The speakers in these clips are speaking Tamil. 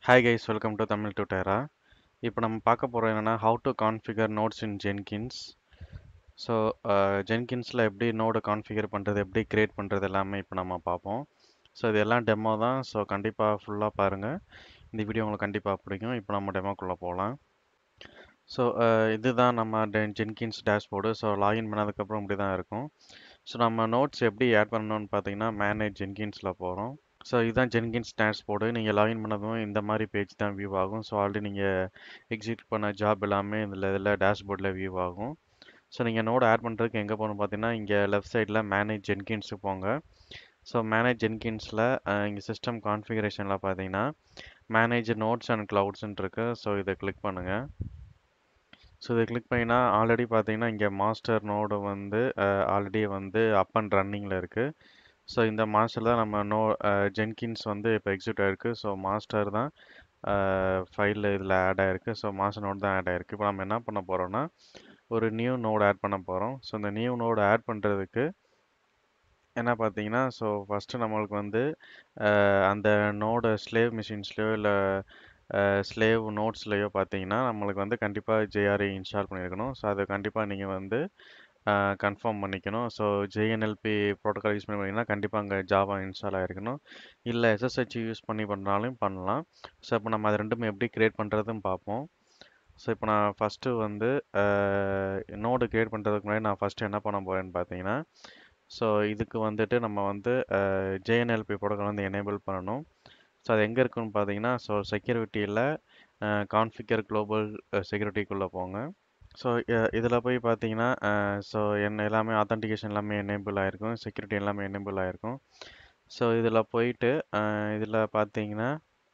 hi guys welcome to Tamil டுட்டேரா இப்போ நம்ம பார்க்க போகிறோம் என்னென்னா how to configure nodes in Jenkins so ஜென்கின்ஸில் எப்படி நோடை கான்ஃபிகர் பண்ணுறது எப்படி கிரியேட் பண்ணுறது எல்லாமே இப்போ நம்ம பார்ப்போம் ஸோ இது எல்லாம் டெமோ தான் ஸோ கண்டிப்பாக ஃபுல்லாக பாருங்கள் இந்த வீடியோ உங்களுக்கு கண்டிப்பாக பிடிக்கும் இப்போ நம்ம டெமோக்குள்ளே போகலாம் ஸோ இதுதான் நம்ம ஜென்கின்ஸ் டேஷ்போர்டு ஸோ லாகின் பண்ணதுக்கப்புறம் இப்படி தான் இருக்கும் ஸோ நம்ம நோட்ஸ் எப்படி ஆட் பண்ணணும்னு பார்த்தீங்கன்னா மேனேஜ் ஜென்கின்ஸில் போகிறோம் ஸோ இதுதான் ஜென்கின்ஸ் டேஷ்போர்டு நீங்கள் லாகின் பண்ணதும் இந்த மாதிரி பேஜ் தான் வியூ ஆகும் ஸோ ஆல்ரெடி நீங்கள் எக்ஸிட் பண்ண ஜாப் எல்லாமே இதில் இதில் டேஷ்போர்டில் வியூ ஆகும் ஸோ நீங்கள் நோட் ஆட் பண்ணுறதுக்கு எங்கே போகணும் பார்த்தீங்கன்னா இங்கே லெஃப்ட் சைடில் மேனேஜ் ஜென்கின்ஸுக்கு போங்க ஸோ மேனேஜ் ஜென்கின்ஸில் இங்கே சிஸ்டம் கான்ஃபிகரேஷனில் பார்த்தீங்கன்னா மேனேஜ் நோட்ஸ் அண்ட் க்ளவுட்ஸ்ன்னு இருக்குது ஸோ இதை கிளிக் பண்ணுங்கள் ஸோ இதை கிளிக் பண்ணினா ஆல்ரெடி பார்த்தீங்கன்னா இங்கே மாஸ்டர் நோடு வந்து ஆல்ரெடி வந்து அப் அண்ட் ரன்னிங்கில் இருக்குது ஸோ இந்த மாஸ்டர் தான் நம்ம நோ ஜென்கின்ஸ் வந்து இப்போ எக்ஸிட் ஆகிருக்கு ஸோ மாஸ்டர் தான் ஃபைலில் இதில் ஆட் ஆகிருக்கு ஸோ மாஸ்டர் நோட் தான் ஆட் ஆகிருக்கு இப்போ நம்ம என்ன பண்ண போகிறோம்னா ஒரு நியூ நோடு ஆட் பண்ண போகிறோம் ஸோ இந்த நியூ நோடு ஆட் பண்ணுறதுக்கு என்ன பார்த்தீங்கன்னா ஸோ ஃபஸ்ட்டு நம்மளுக்கு வந்து அந்த நோடு ஸ்லேவ் மிஷின்ஸ்லையோ இல்லை ஸ்லேவ் நோட்ஸ்லையோ பார்த்தீங்கன்னா நம்மளுக்கு வந்து கண்டிப்பாக ஜேஆர்இ இன்ஸ்டால் பண்ணியிருக்கணும் ஸோ அதை கண்டிப்பாக நீங்கள் வந்து கன்ஃபார்ம் பண்ணிக்கணும் ஸோ ஜேஎன்எல்பி ப்ரோட்டோக்கால் யூஸ் பண்ணி பண்ணிங்கன்னா கண்டிப்பாக அங்கே ஜாவா இன்ஸ்டால் ஆகிருக்கணும் இல்லை எஸ்எஸ்ஹெச் யூஸ் பண்ணி பண்ணுறாலும் பண்ணலாம் ஸோ இப்போ நம்ம அது ரெண்டுமே எப்படி க்ரியேட் பண்ணுறதுன்னு பார்ப்போம் ஸோ இப்போ நான் ஃபஸ்ட்டு வந்து நோடு க்ரியேட் பண்ணுறதுக்கு முன்னாடி நான் ஃபஸ்ட்டு என்ன பண்ண போகிறேன்னு பார்த்தீங்கன்னா ஸோ இதுக்கு வந்துட்டு நம்ம வந்து ஜேஎன்எல்பி ப்ரோட்டோக்கால் வந்து எனேபிள் பண்ணணும் ஸோ அது எங்கே இருக்குன்னு பார்த்தீங்கன்னா ஸோ செக்யூரிட்டியில் கான்ஃபிகர் குளோபல் செக்யூரிட்டிக்குள்ளே போங்க ஸோ இதில் போய் பார்த்தீங்கன்னா ஸோ என்ன எல்லாமே ஆத்தன்டிகேஷன் எல்லாமே எனேபிள் ஆகிருக்கும் செக்யூரிட்டி எல்லாமே எனேபிள் ஆகிருக்கும் ஸோ இதில் போயிட்டு இதில் பார்த்தீங்கன்னா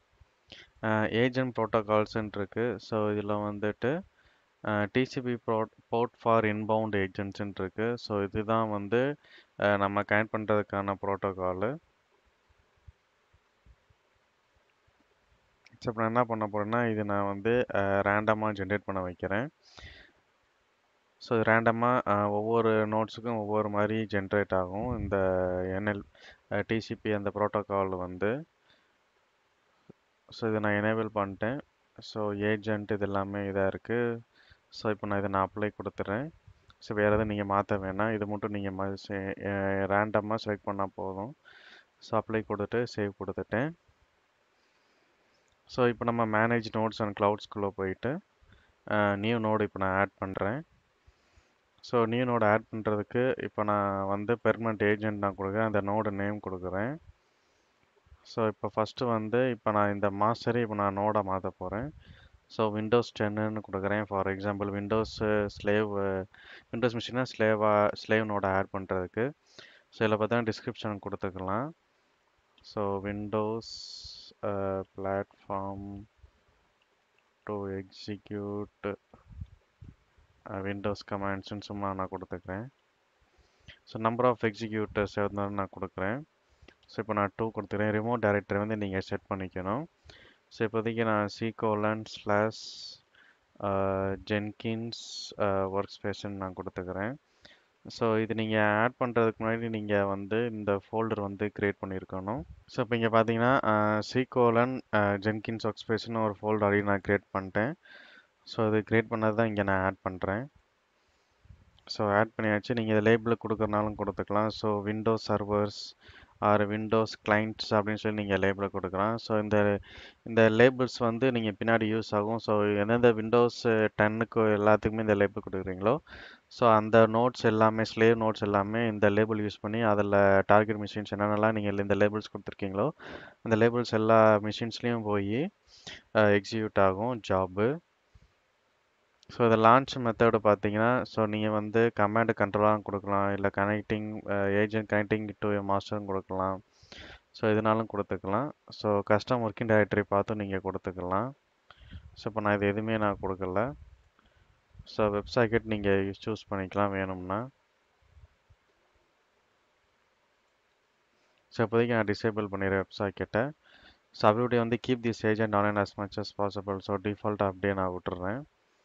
ஏஜென்ட் ப்ரோட்டோகால்ஸ்ன்னு இருக்குது ஸோ இதில் வந்துட்டு டிசிபி ப்ரோ போர்ட் ஃபார் இன்பவுண்ட் ஏஜென்ட்ஸ்ன்னு இருக்குது ஸோ இதுதான் வந்து நம்ம கனெக்ட் பண்ணுறதுக்கான ப்ரோட்டோகாலு ஸோ இப்போ நான் என்ன பண்ண போகிறேன்னா இது நான் வந்து ரேண்டமாக ஜென்ரேட் பண்ண வைக்கிறேன் ஸோ ரேண்டமாக ஒவ்வொரு நோட்ஸுக்கும் ஒவ்வொரு மாதிரி ஜென்ரேட் ஆகும் இந்த என்எல் டிசிபி அந்த ப்ரோட்டோக்கால் வந்து ஸோ இதை நான் எனேபிள் பண்ணிட்டேன் ஸோ ஏஜென்ட் இது எல்லாமே இதாக இருக்குது ஸோ இப்போ நான் இதை நான் அப்ளை கொடுத்துட்றேன் ஸோ வேறு எதுவும் நீங்கள் மாற்ற வேணாம் இது மட்டும் நீங்கள் ரேண்டமாக செலக்ட் பண்ணால் போதும் ஸோ அப்ளை கொடுத்துட்டு சேவ் கொடுத்துட்டேன் ஸோ இப்போ நம்ம மேனேஜ் நோட்ஸ் அண்ட் க்ளவுட்ஸ்குள்ளே போயிட்டு நியூ நோடு இப்போ நான் ஆட் பண்ணுறேன் ஸோ நியூ நோடு ஆட் பண்ணுறதுக்கு இப்போ நான் வந்து பெர்மனண்ட் ஏஜென்ட் நான் கொடுக்குறேன் அந்த நோடு நேம் கொடுக்குறேன் ஸோ இப்போ ஃபஸ்ட்டு வந்து இப்போ நான் இந்த மாஸ்டரை இப்போ நான் நோடாக மாற்ற போகிறேன் ஸோ விண்டோஸ் டென்னுன்னு கொடுக்குறேன் for example Windows slave Windows மிஷினாக ஸ்லேவாக ஸ்லேவ் நோடை ஆட் பண்ணுறதுக்கு ஸோ இதில் பார்த்தா டிஸ்கிரிப்ஷன் கொடுத்துக்கலாம் so Windows platform to execute Windows கமாண்ட்ஸ்னு சும்மா நான் கொடுத்துக்கிறேன் ஸோ நம்பர் ஆஃப் எக்ஸிக்யூட்டர்ஸ் இருந்தாலும் நான் கொடுக்குறேன் ஸோ இப்போ நான் டூ கொடுத்துக்கிறேன் ரிமோட் டைரக்டரி வந்து நீங்கள் செட் பண்ணிக்கணும் ஸோ இப்போதைக்கு நான் C colon slash Jenkins work ஸ்பேஸ்ன்னு நான் கொடுத்துக்கிறேன் ஸோ இது நீங்கள் ஆட் பண்ணுறதுக்கு முன்னாடி நீங்கள் வந்து இந்த ஃபோல்டர் வந்து க்ரியேட் பண்ணியிருக்கணும் ஸோ இப்போ இங்கே பார்த்தீங்கன்னா சீகோலன் ஜென்கின்ஸ் ஒர்க் ஸ்பேஸ்னு ஒரு ஃபோல்டர் ஆல்ரெடி நான் க்ரியேட் பண்ணிட்டேன் ஸோ இது க்ரியேட் பண்ணது தான் இங்கே நான் ஆட் பண்ணுறேன் ஸோ ஆட் பண்ணியாச்சு நீங்கள் இதை லேபிள் கொடுக்குறனாலும் கொடுத்துக்கலாம் so Windows servers or Windows clients அப்படின்னு சொல்லி நீங்கள் லேபிள் கொடுக்கலாம் ஸோ இந்த இந்த லேபிள்ஸ் வந்து நீங்கள் பின்னாடி யூஸ் ஆகும் ஸோ எந்தெந்த விண்டோஸ் டென்னுக்கு எல்லாத்துக்குமே இந்த லேபிள் கொடுக்குறீங்களோ ஸோ அந்த நோட்ஸ் எல்லாமே ஸ்லேவ் நோட்ஸ் எல்லாமே இந்த லேபிள் யூஸ் பண்ணி அதில் டார்கெட் மிஷின்ஸ் என்னென்னலாம் நீங்கள் இந்த லேபிள்ஸ் கொடுத்துருக்கீங்களோ அந்த லேபிள்ஸ் எல்லா மிஷின்ஸ்லேயும் போய் எக்ஸிக்யூட் ஆகும் ஜாபு ஸோ இந்த லான்ச் மெத்தடு பார்த்தீங்கன்னா ஸோ நீங்கள் வந்து கமாண்ட் கண்ட்ரோலாக கொடுக்கலாம் இல்லை கனெக்டிங் ஏஜென்ட் கனெக்டிங் டு மாஸ்டரும் கொடுக்கலாம் ஸோ இதனாலும் கொடுத்துக்கலாம் ஸோ கஸ்டம் ஒர்க்கிங் டைரக்டரி பார்த்தும் நீங்கள் கொடுத்துக்கலாம் ஸோ இப்போ நான் இது எதுவுமே நான் கொடுக்கல ஸோ வெப் சாக்கெட் நீங்கள் சூஸ் பண்ணிக்கலாம் வேணும்னா ஸோ இப்போதைக்கு நான் டிசேபிள் பண்ணிடுறேன் வெப் சாக்கெட்டை ஸோ அப்படியே வந்து keep this agent online as much as possible so டிஃபால்ட்டாக அப்படியே நான் விட்டுறேன்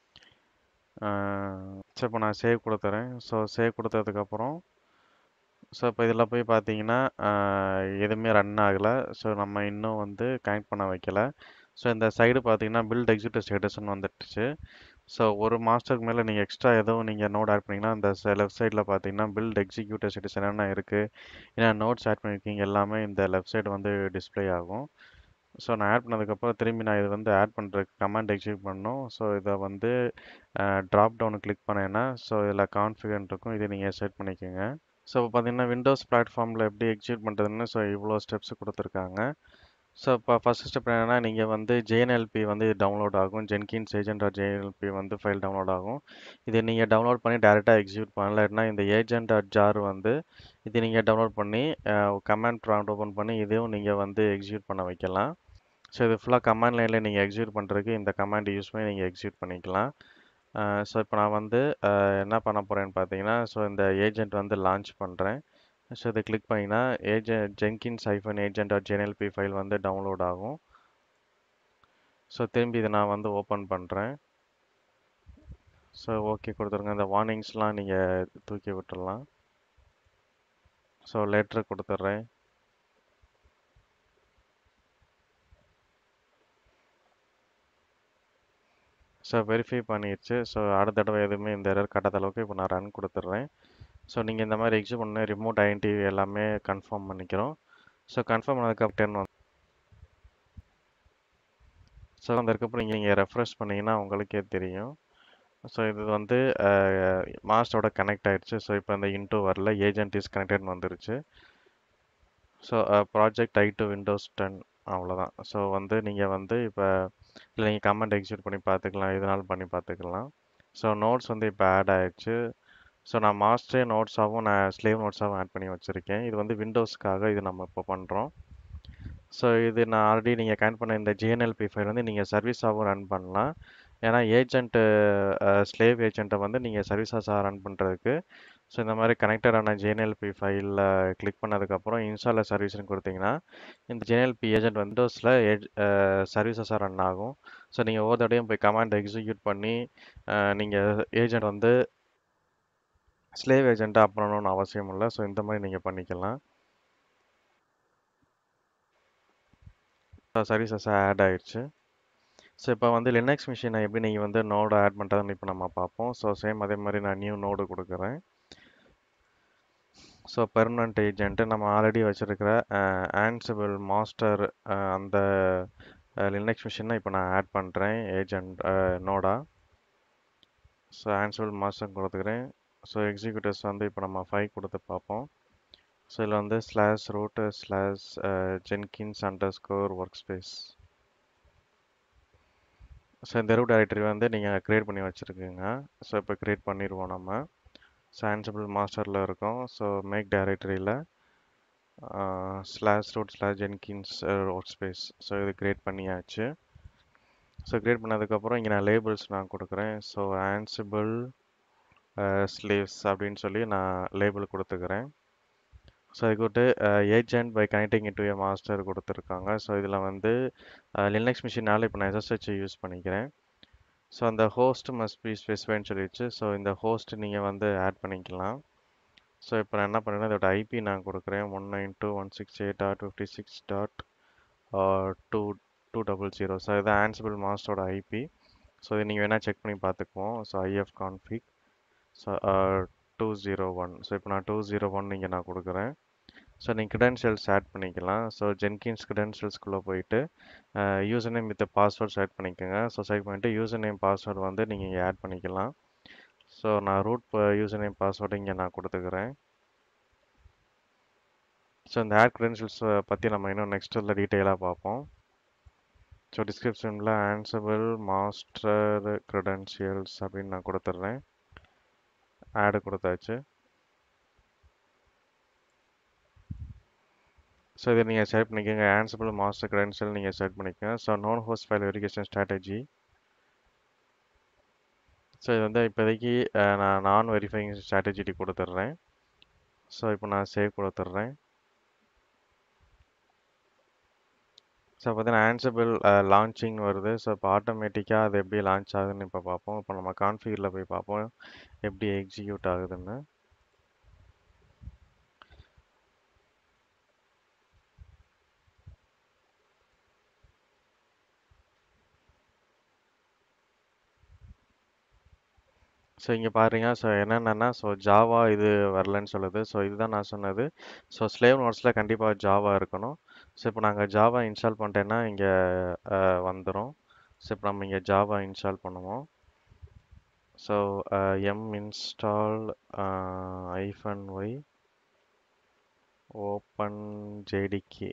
ஸோ இப்போ நான் சேவ் கொடுத்துறேன் ஸோ சேவ் கொடுத்ததுக்கப்புறம் ஸோ இப்போ இதில் போய் பார்த்தீங்கன்னா எதுவுமே ரன் ஆகலை ஸோ நம்ம இன்னும் வந்து கனெக்ட் பண்ண வைக்கல ஸோ இந்த சைடு பார்த்தீங்கன்னா பில்ட் எக்ஸிக்யூட்டிவ் ஸ்டேட்டஸ்னு வந்துடுச்சு ஸோ ஒரு மாஸ்டருக்கு மேலே நீங்கள் எக்ஸ்ட்ரா எதுவும் நீங்கள் நோட் ஆட் பண்ணிங்கன்னா அந்த லெஃப்ட் சைடில் பார்த்தீங்கன்னா பில்ட் எக்ஸிக்யூட்டிவ் ஸ்டேட்டஸ் என்னென்ன இருக்குது என்ன நோட்ஸ் ஆட் பண்ணியிருக்கீங்க எல்லாமே இந்த லெஃப்ட் சைடு வந்து டிஸ்ப்ளே ஆகும் ஸோ நான் ஆட் பண்ணதுக்கப்புறம் திரும்பி நான் இது வந்து ஆட் பண்ணுறதுக்கு கமாண்ட் எக்ஸிக்யூட் பண்ணணும் ஸோ இதை வந்து ட்ராப் டவுன் கிளிக் பண்ணேன்னா ஸோ இதில் கான்ஃபிகன் இருக்கும் இதை நீங்கள் செட் பண்ணிக்கோங்க ஸோ இப்போ பார்த்தீங்கன்னா விண்டோஸ் பிளாட்ஃபார்மில் எப்படி எக்ஸிக்யூட் பண்ணுறதுன்னு ஸோ இவ்வளோ ஸ்டெப்ஸ் கொடுத்துருக்காங்க ஸோ இப்போ ஃபஸ்ட் ஸ்டெப் என்னென்னா நீங்கள் வந்து ஜேஎன்எல்பி வந்து டவுன்லோட் ஆகும் ஜென்கின்ஸ் ஏஜென்ட் ஆர் ஜேஎன்எல்பி வந்து ஃபைல் டவுன்லோட் ஆகும் இதை நீங்கள் டவுன்லோட் பண்ணி டேரெக்டாக எக்ஸிக்யூட் பண்ணலன்னா இந்த ஏஜென்ட் ஆர் ஜார் வந்து இது நீங்கள் டவுன்லோட் பண்ணி கமாண்ட் ப்ராம்ப்ட் ஓப்பன் பண்ணி இதையும் நீங்கள் வந்து எக்ஸிக்யூட் பண்ண வைக்கலாம் ஸோ இது ஃபுல்லாக கமாண்ட் லைனில் நீங்கள் எக்ஸிக்யூட் பண்ணுறதுக்கு இந்த கமாண்ட் யூஸ் பண்ணி நீங்கள் எக்ஸிக்யூட் பண்ணிக்கலாம் ஸோ இப்போ நான் வந்து என்ன பண்ண போகிறேன்னு பார்த்தீங்கன்னா ஸோ இந்த ஏஜென்ட் வந்து லான்ச் பண்ணுறேன் ஸோ இதை கிளிக் பண்ணிங்கன்னா agent Jenkins hyphen agent dot JNLP file வந்து டவுன்லோட் ஆகும் ஸோ திரும்பி இதை நான் வந்து ஓப்பன் பண்ணுறேன் ஸோ ஓகே கொடுத்துருங்க இந்த வார்னிங்ஸ்லாம் நீங்கள் தூக்கி விட்டுடலாம் ஸோ லெட்ரு கொடுத்துட்றேன் ஸோ வெரிஃபை பண்ணிடுச்சு ஸோ அடுத்த தடவை எதுவுமே இந்த எரர் கட்டாத அளவுக்கு இப்போ நான் ரன் கொடுத்துட்றேன் ஸோ நீங்கள் இந்த மாதிரி எக்ஸிட் பண்ண ரிமோட் ஐடென்டி எல்லாமே கன்ஃபார்ம் பண்ணிக்கிறோம் ஸோ கன்ஃபார்ம் பண்ணதுக்கு டென் வந்து ஸோ அந்த இருக்கப்போ நீங்கள் இங்கே ரெஃப்ரெஷ் பண்ணிங்கன்னா உங்களுக்கே தெரியும் ஸோ இது வந்து மாஸ்டரோட கனெக்ட் ஆகிடுச்சு ஸோ இப்போ இந்த இன்டூ வரல ஏஜென்ட் இஸ் கனெக்டட்னு வந்துருச்சு ஸோ ப்ராஜெக்ட் ஐ டு விண்டோஸ் டென் அவ்வளோதான் ஸோ வந்து நீங்கள் வந்து இப்போ இல்லை நீங்கள் கமெண்ட் எக்ஸிக்யூட் பண்ணி பார்த்துக்கலாம் எதுனாலும் பண்ணி பார்த்துக்கலாம் ஸோ நோட்ஸ் வந்து இப்போ ஆட் ஆகிடுச்சு ஸோ நான் மாஸ்டரே நோட்ஸாகவும் நான் ஸ்லேவ் நோட்ஸாகவும் ஆட் பண்ணி வச்சுருக்கேன் இது வந்து விண்டோஸ்க்காக இது நம்ம இப்போ பண்ணுறோம் ஸோ இது நான் ஆல்ரெடி நீங்கள் கனெக்ட் பண்ண இந்த ஜிஎன்எல்பி ஃபைல் வந்து நீங்கள் சர்வீஸாகவும் ரன் பண்ணலாம் ஏன்னா ஏஜென்ட்டு ஸ்லேவ் ஏஜென்ட்டை வந்து நீங்கள் சர்வீஸஸாக ரன் பண்ணுறதுக்கு ஸோ இந்த மாதிரி கனெக்டடான ஜேஎன்எல்பி ஃபைலில் கிளிக் பண்ணதுக்கப்புறம் இன்ஸ்டாலில் சர்வீஸ்னு கொடுத்தீங்கன்னா இந்த ஜேஎன்எல்பி ஏஜென்ட் விண்டோஸில் ஏஜ் சர்வீஸஸாக ரன் ஆகும் ஸோ நீங்கள் ஒவ்வொரு தடையும் போய் கமாண்ட் எக்ஸிக்யூட் பண்ணி நீங்கள் ஏஜென்ட் வந்து ஸ்லேவ் ஏஜென்ட்டாக அப் பண்ணணும்னு அவசியம் இல்லை ஸோ இந்த மாதிரி நீங்கள் பண்ணிக்கலாம் சர்வீசஸ் ஆட் ஆயிடுச்சு ஸோ இப்போ வந்து லினக்ஸ் மிஷினை எப்படி நீங்கள் வந்து நோடு ஆட் பண்ணுறதுன்னு இப்போ நம்ம பார்ப்போம் ஸோ சேம் அதே மாதிரி நான் நியூ நோடு கொடுக்குறேன் ஸோ பெர்மனண்ட் ஏஜென்ட்டு நம்ம ஆல்ரெடி வச்சுருக்கிற ஆன்சிபிள் மாஸ்டர் அந்த லினக்ஸ் மிஷினை இப்போ நான் ஆட் பண்ணுறேன் ஏஜென்ட் நோடா ஸோ ஆன்சிபிள் மாஸ்டர் கொடுத்துக்கிறேன் ஸோ எக்ஸிக்யூட்டிவ்ஸ் வந்து இப்போ நம்ம ஃபைவ் கொடுத்து பார்ப்போம் ஸோ இதில் வந்து slash root slash Jenkins under score work space so இந்த ரூட் டைரக்டரி வந்து நீங்கள் க்ரியேட் பண்ணி வச்சுருக்கீங்க ஸோ இப்போ க்ரியேட் பண்ணிடுவோம் நம்ம ஸோ ஆன்சிபிள் மாஸ்டரில் இருக்கோம் ஸோ மேக் டைரக்டரியில் slash root slash Jenkins work space so இது க்ரியேட் பண்ணியாச்சு ஸோ க்ரியேட் பண்ணதுக்கப்புறம் இங்கே நான் லேபிள்ஸ் நான் கொடுக்குறேன் ஸோ ஆன்சிபிள் ஸ்லீவ்ஸ் அப்படின்னு சொல்லி நான் லேபிள் கொடுத்துக்கிறேன் ஸோ இதுக்கிட்டு agent by connecting into a master கொடுத்துருக்காங்க ஸோ இதில் வந்து லினக்ஸ் மிஷினால் இப்போ நான் எஸ்எஸ்ஹெச் யூஸ் பண்ணிக்கிறேன் ஸோ அந்த ஹோஸ்ட் மஸ்ட் பி ஸ்பெசிஃபைன்னு சொல்லிடுச்சு ஸோ இந்த ஹோஸ்ட் நீங்கள் வந்து ஆட் பண்ணிக்கலாம் ஸோ இப்போ நான் என்ன பண்ணுறேன்னா இதோட ஐபி நான் கொடுக்குறேன் one nine two one six eight dot fifty six dot two two double zero so இதுதான் ஆன்சிபிள் மாஸ்டரோட ஐபி ஸோ இது நீங்கள் வேணால் செக் பண்ணி பார்த்துக்குவோம் so if config so two zero one so இப்போ நான் டூ ஜீரோ ஒன் இங்கே நான் கொடுக்குறேன் ஸோ நீங்கள் க்ரெடென்ஷியல்ஸ் ஆட் பண்ணிக்கலாம் ஸோ ஜென்கின்ஸ் க்ரெடென்ஷியல்ஸ்குள்ளே போயிட்டு user name with passwords add பண்ணிக்கோங்க ஸோ செலக்ட் பண்ணிவிட்டு யூசர் நேம் பாஸ்வேர்டு வந்து நீங்கள் இங்கே ஆட் பண்ணிக்கலாம் ஸோ நான் ரூட் யூசர் நேம் பாஸ்வேர்டு இங்கே நான் கொடுத்துக்கிறேன் ஸோ இந்த ஆட் க்ரெடென்ஷியல்ஸ் பற்றி நம்ம இன்னும் நெக்ஸ்ட் இதில் டீட்டெயிலாக பார்ப்போம் ஸோ டிஸ்கிரிப்ஷனில் ஆன்சபிள் மாஸ்டர் க்ரெடென்ஷியல்ஸ் அப்படின்னு நான் கொடுத்துட்றேன் ஆடு கொடுத்தாச்சு ஸோ இதை நீங்கள் செலக்ட் பண்ணிக்கோங்க ஆன்சபிள் மாஸ்டர் க்ரெடென்ஷியல் நீங்கள் செலக்ட் பண்ணிக்கோங்க so known host file verification strategy so இது வந்து இப்போதைக்கு நான் நான் வெரிஃபைங் ஸ்ட்ராட்டஜி கொடுத்துட்றேன் ஸோ இப்போ நான் சேவ் கொடுத்துட்றேன் ஸோ பார்த்தீங்கன்னா ஆன்சபிள் லான்ச்சிங் வருது ஸோ இப்போ ஆட்டோமேட்டிக்காக அது எப்படி லான்ச் ஆகுதுன்னு இப்போ பார்ப்போம் இப்போ நம்ம கான்ஃபிகரில் போய் பார்ப்போம் எப்படி எக்ஸிக்யூட் ஆகுதுன்னு ஸோ இங்கே பாருங்க ஸோ என்னென்னா ஸோ ஜாவா இது வரலன்னு சொல்லுது ஸோ இதுதான் நான் சொன்னது ஸோ ஸ்லேவ் நோட்ஸில் கண்டிப்பாக ஜாவா இருக்கணும் ஸோ இப்போ நாங்கள் ஜாவா இன்ஸ்டால் பண்ணிட்டேன்னா இங்கே வந்துடும் ஸோ இப்போ நம்ம இங்கே ஜாவா இன்ஸ்டால் பண்ணுவோம் so M install hyphen Y open JDK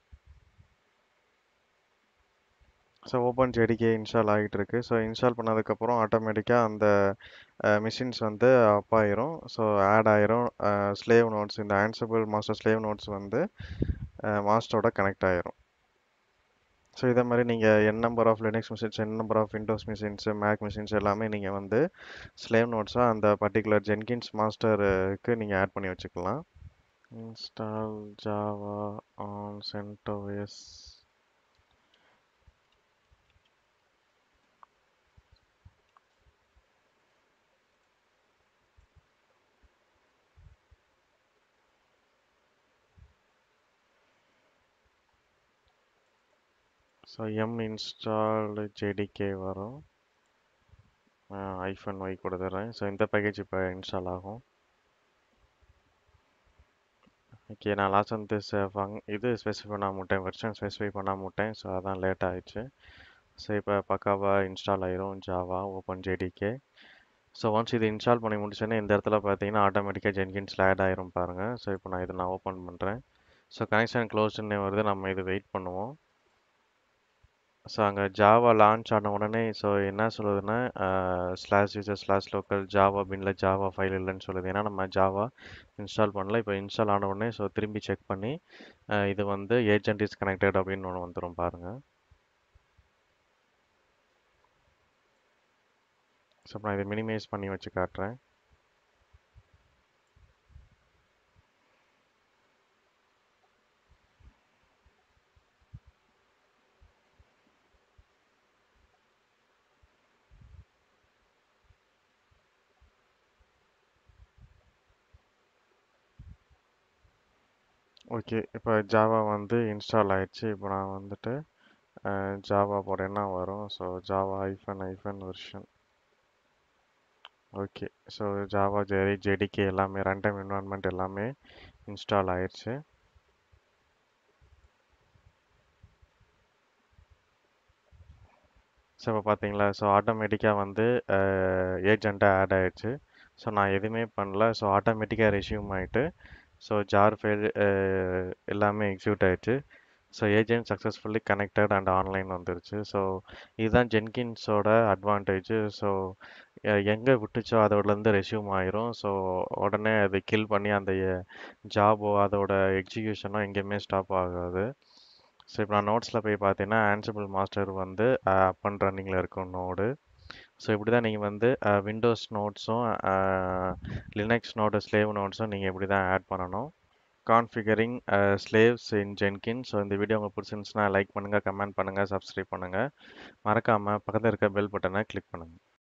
so open JDK install ஆகிட்டு இருக்கு ஸோ இன்ஸ்டால் பண்ணதுக்கப்புறம் ஆட்டோமேட்டிக்காக அந்த மிஷின்ஸ் வந்து அப் ஆயிரும் ஸோ ஆட் ஆயிரும் ஸ்லேவ் நோட்ஸ் இந்த ஆன்சபிள் மாஸ்டர் ஸ்லேவ் நோட்ஸ் வந்து மாஸ்டரோட கனெக்ட் ஆயிரும் ஸோ இதே மாதிரி நீங்கள் N number of Linux machines N number of Windows machines Mac machines எல்லாமே நீங்கள் வந்து ஸ்லேவ் நோட்ஸாக அந்த பர்டிகுலர் ஜென்கின்ஸ் மாஸ்டருக்கு நீங்கள் ஆட் பண்ணி வச்சுக்கலாம் install Java on CentOS so M install JDK வரும் ஐஃபோன் ஒய் கொடுத்துட்றேன் ஸோ இந்த பேக்கேஜ் இப்போ இன்ஸ்டால் ஆகும் ஓகே நான் லாஸ்ட் வந்து ஃபங் இது ஸ்பெசிஃபை பண்ண மாட்டேன் வெர்ஷன் ஸ்பெசிஃபை பண்ண மாட்டேன் ஸோ அதான் லேட் ஆயிடுச்சு ஸோ இப்போ பக்காவாக இன்ஸ்டால் ஆயிரும் Java open JDK so once இது இன்ஸ்டால் பண்ணி முடிச்சோன்னே இந்த இடத்துல பார்த்தீங்கன்னா ஆட்டோமேட்டிக்காக ஜென்கின்ஸில் ஆட் ஆயிரும் பாருங்கள் ஸோ இப்போ நான் இதை நான் ஓப்பன் பண்ணுறேன் ஸோ கனெக்ஷன் க்ளோஸ்ன்னு வருது நம்ம இது வெயிட் பண்ணுவோம் ஸோ அங்கே ஜாவா லான்ச் ஆன உடனே ஸோ என்ன சொல்லுதுன்னா slash user slash local Java பின்ல ஜாவா ஃபைல் இல்லைன்னு சொல்லுது ஏன்னா நம்ம ஜாவா இன்ஸ்டால் பண்ணல இப்போ இன்ஸ்டால் ஆன உடனே ஸோ திரும்பி செக் பண்ணி இது வந்து ஏஜென்ட் இஸ் கனெக்டட் அப்படின்னு ஒன்று வந்துடும் பாருங்கள் ஸோ நான் இதை மினிமைஸ் பண்ணி வச்சு காட்டுறேன் ஓகே இப்போ ஜாவா வந்து இன்ஸ்டால் ஆயிடுச்சு இப்போ நான் வந்துட்டு ஜாவா போடேன்னா வரும் so Java hyphen hyphen version okay so Java JRE JDK எல்லாமே ரன் டைம் என்வரான்மெண்ட் எல்லாமே இன்ஸ்டால் ஆயிடுச்சு ஸோ இப்போ பார்த்தீங்களா ஸோ ஆட்டோமேட்டிக்காக வந்து ஏஜெண்ட்டாக ஆட் ஆயிடுச்சு ஸோ நான் எதுவுமே பண்ணல ஸோ ஆட்டோமேட்டிக்காக ரெஷ்யூம் ஆகிட்டு ஸோ ஜார் ஃபைல் எல்லாமே எக்ஸிக்யூட் ஆயிடுச்சு so agent successfully connected and online வந்துருச்சு ஸோ இதுதான் ஜென்கின்ஸோட அட்வான்டேஜ் ஸோ எங்கே விட்டுச்சோ அதோடலேருந்து ரெஷ்யூம் ஆயிரும் ஸோ உடனே அதை கில் பண்ணி அந்த ஜாபோ அதோட எக்ஸிக்யூஷனோ எங்கேயுமே ஸ்டாப் ஆகாது ஸோ இப்போ நான் நோட்ஸில் போய் பார்த்தீங்கன்னா ஆன்சிபிள் மாஸ்டர் வந்து அப் அண்ட் ரன்னிங்கில் இருக்கும் நோடு ஸோ இப்படி தான் நீங்கள் வந்து விண்டோஸ் நோட்ஸும் லினக்ஸ் நோடு ஸ்லேவ் நோட்ஸும் நீங்கள் இப்படி தான் ஆட் பண்ணணும் configuring slaves in Jenkins so இந்த வீடியோ உங்களுக்கு பிடிச்சிருந்துச்சுன்னா லைக் பண்ணுங்கள் கமெண்ட் பண்ணுங்கள் சப்ஸ்கிரைப் பண்ணுங்கள் மறக்காமல் பக்கத்தில் இருக்க பெல் பட்டனை கிளிக் பண்ணுங்கள்